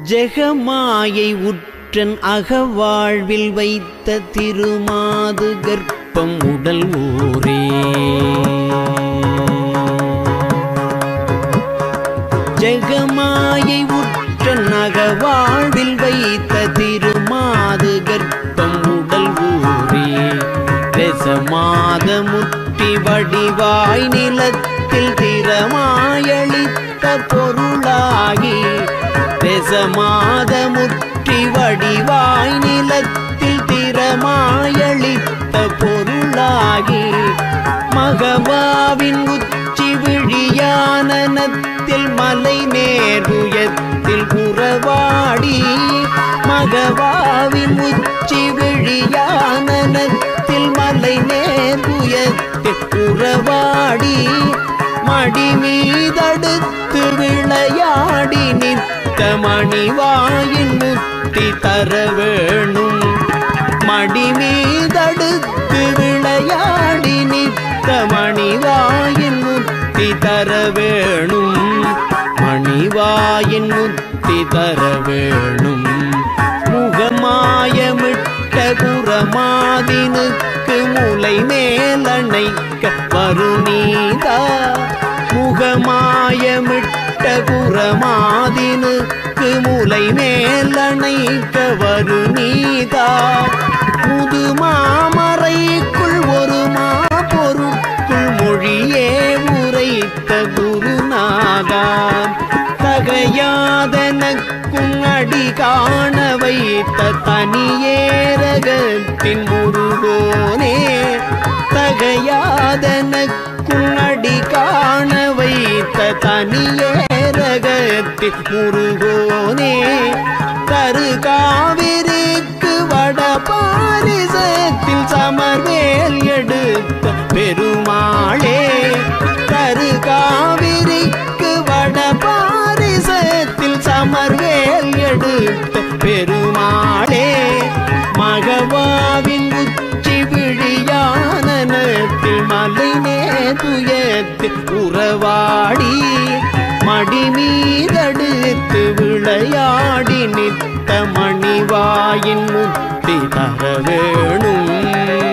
ஜெகமாயை உற்றன் அகவாழ்வில் வைத்த திருமாது கர்ப்பம் உடல் ஊரே ஜெகமாயை உற்றன் அகவாழ்வில் வைத்த திருமாது கர்ப்பம் உடல் ஊரே ரசமாத முற்றி வடிவாய் நிலத்தில் திறமாயளித்த பொருளாகி ரசமாத முற்றி வடிவாய் நிலத்தில் திறமாயளித்த பொருளாகி மகவாவின் உச்சி விழியானனத்தில் மலை நேருயத்தில் உறவாடி மகவாவின் உச்சி விழியானனத்தில் மலை நேருயத்தில் உறவாடி மடி மீதடுத்து விளையாடி நிற்க மணிவாயின் முத்தி தர வேணும் மடி மீதடுத்து விளையாடி நிற்க மணிவாயின் முத்தி தர வேணும் மணிவாயின் முத்தி தர வேணும் முகமாயமிட்ட குரமாதினுக்கு முலை மேலணைக்க வருநீதா முகமாயமிட்ட குரமாதினுக்கு முலை மேலணைக்க வருநீதா முதுமாமறைக்குள் ஒரு மா பொருட்குள் மொழியே உரைத்த குருநாதா தகையாதனக்கும் அடி காண வைத்த தனியேரகத்தின் முருகோனே தகையாதனக்கும் அடி காண வைத்த தனியேரகத்தின் முருகோனே தரு காவிரிக்கு வட பாரிசத்தில் சமர்வேல் எடுத்த பெருமாளே தரு காவிரிக்கு வட பாரிசத்தில் சமர்வேல் எடுத்த பெருமாளே மகவாவின் உச்சி விழியானனத்தில் மலை நேதுயத்தில் உறவாடி மடி மீதடுத்து விளையாடி நித்த மணிவாயின் முத்தி தர வேணும்